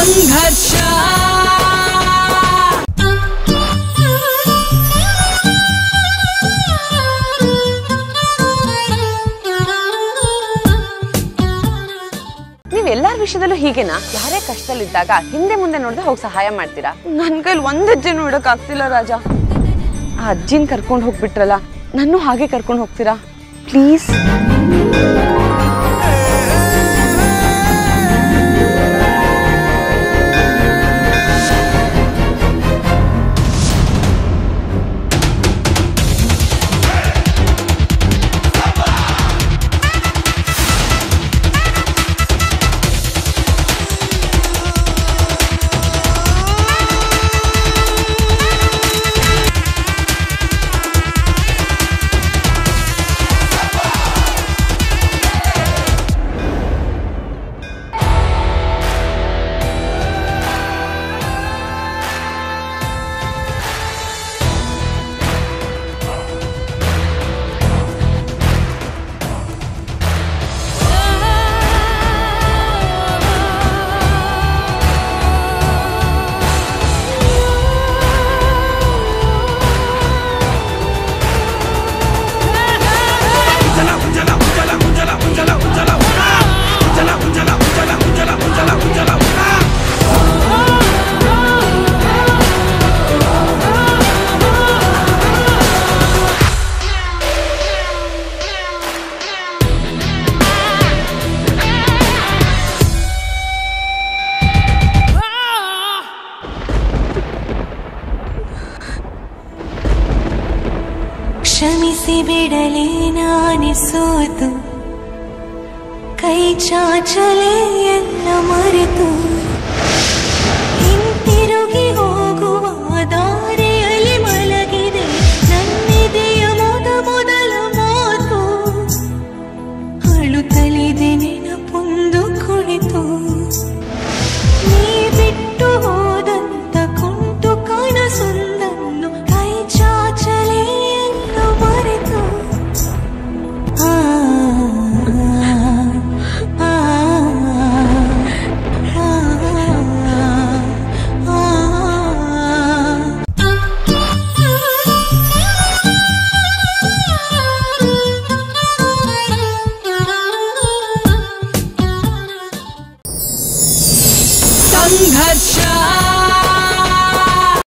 ಸಂಘರ್ಷ ನೀವ್ ಎಲ್ಲಾರ ವಿಷಯದಲ್ಲೂ ಹೀಗೇನಾ ಯಾರೇ ಕಷ್ಟದಲ್ಲಿದ್ದಾಗ ಹಿಂದೆ ಮುಂದೆ ನೋಡಿದ್ರೆ ಹೋಗಿ ಸಹಾಯ ಮಾಡ್ತೀರಾ ನನ್ ಕೈಲಿ ಒಂದ್ ಹೆಜ್ಜೆ ನೋಡಕ್ ಆಗ್ತಿಲ್ಲ ರಾಜ ಆ ಅಜ್ಜಿನ್ ಕರ್ಕೊಂಡು ಹೋಗ್ಬಿಟ್ರಲ್ಲ ನನ್ನೂ ಹಾಗೆ ಕರ್ಕೊಂಡು ಹೋಗ್ತೀರಾ ಪ್ಲೀಸ್ ಕ್ಷಮಿಸಿ ಬಿಡಲಿ ನಾನಿಸೋದು ಕೈ ಚಾಚಲೇ ಎಂದು